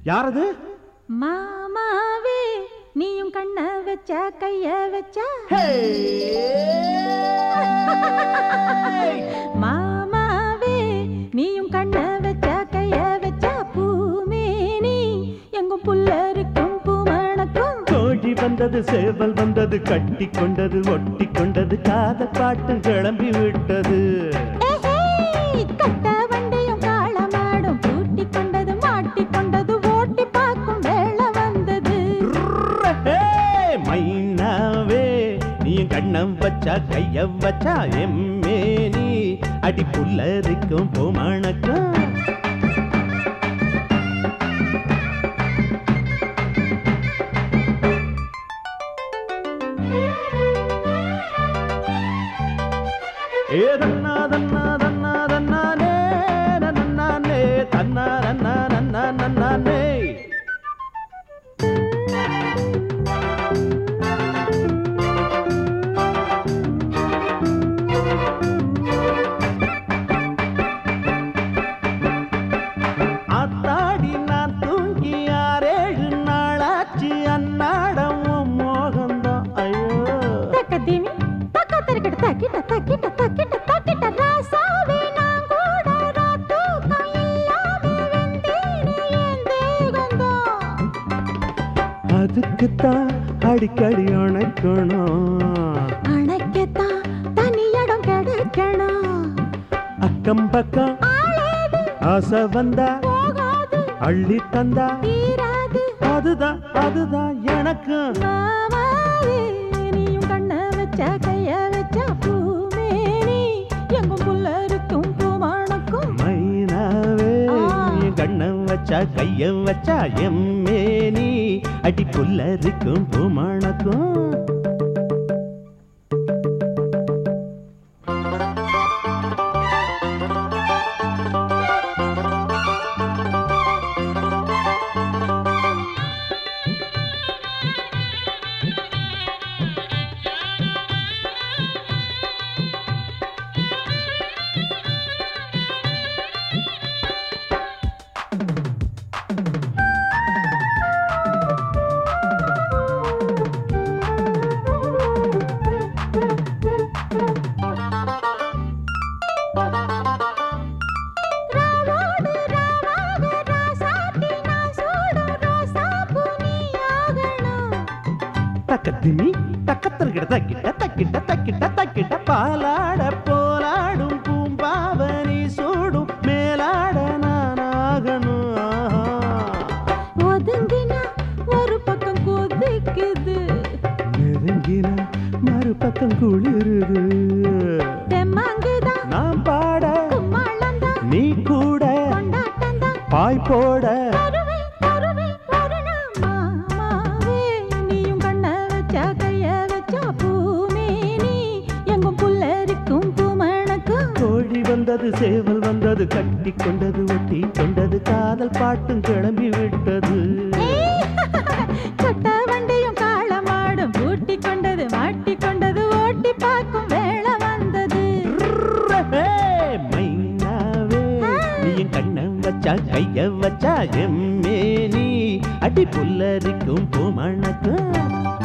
யாரது மாமாவே நீயும் கண்ண வச்ச கைய வச்ச மாமாவே நீயும் கண்ண வச்ச கைய வச்ச பூமேனி எங்கும் புல்லருக்கும் பூமணக்கும் கோழி வந்தது சேவல் வந்தது கட்டி கொண்டது ஒட்டி கொண்டது காதல் பாட்டு கிளம்பி விட்டது ஏஹே, கட்ட வண்டியும் காளமாடும் பூட்டி கொண்டது மாட்டி கொண்டது ஓட்டி பார்க்கும் வேளை வந்தது ஹே, மைனாவே நீ கண்ணம் வச்சா கைய வச்சா எம்மே நீ அடி புல்லரிக்கும் பூமணக்கும் ஏ தன்னா தன்னா தன்னா தன்னானே நன்னானே தன்னா நன்னா நன்னா நன்னானே ஆத்தாடி நான் தூங்கி ஆறேழு நாளாச்சு அன்னாடம் உன் மோகம்தான் ஐயோ தக்கதிமி தக்க தரக்கிட்ட தக்கிட்ட தக்கிட்ட தக்கிட்ட தக்கிட்ட ராசாவே நான் கூட ராத்தூக்கம் இல்லாம வெந்தேனே என் தேகந்தான் அதுக்குத்தான் அடிக்கடி அணைக்கணும் அணைக்கத்தான் தனி இடம் கிடைக்கணும் அக்கம் பக்கம் ஆளேது ஆசை வந்தா போகாது அள்ளி தந்தா தீராது அதுதான் அதுதான் எனக்கு மாமாவே நீயும் கண்ண வச்ச கைய வச்ச பூமேனி எங்கும் புல்லருக்கும் பூமணக்கும் மைனாவே நீ கண்ணம் வச்சா கைய வச்சா எம்மே நீ அடி புல்லரிக்கும் பூமணக்கும் ராவோடு ராவாக ராசாத்தி நான் சூடும் ரோசாப்பூ நீயாகணும். தக்கத்திமி தக்கத்தர்கிட்ட தக்கிட்ட தக்கிட்ட தக்கிட்ட தக்கிட்ட பாலாட போலாடும் பூம்பாவனி சூடும் மேலாட நானாகணும் ஆஹா. ஒதுங்கினா ஒரு பக்கம் கொதிக்குது நெருங்கினா மறுபக்கம் குளிருது தெம்மாங்குதான் நான் பாட கும்மாளம்தான் நீ கூட கொண்டாட்டம்தான் பாய் போட தருவே தருவே ஒரு நாள் மாமாவே நீயும் கண்ண வச்ச கைய வச்ச பூமேனி எங்கும் புல்லரிக்கும் பூமணக்கும் கோழி வந்தது சேவல் வந்தது கட்டி கொண்டது ஒட்டி கொண்டது காதல் பாட்டும் கிளம்பி விட்டது கட்ட வண்டியும் காளமாடும் பூட்டி கொண்டது மாட்டி கொண்டது ஓட்டி பார்க்கும் வேளை வந்தது ஹே, மைனாவே நீ என் கண்ணம் வச்சா கைய வச்சா எம்மே நீ அடி புல்லரிக்கும் பூமணக்கும்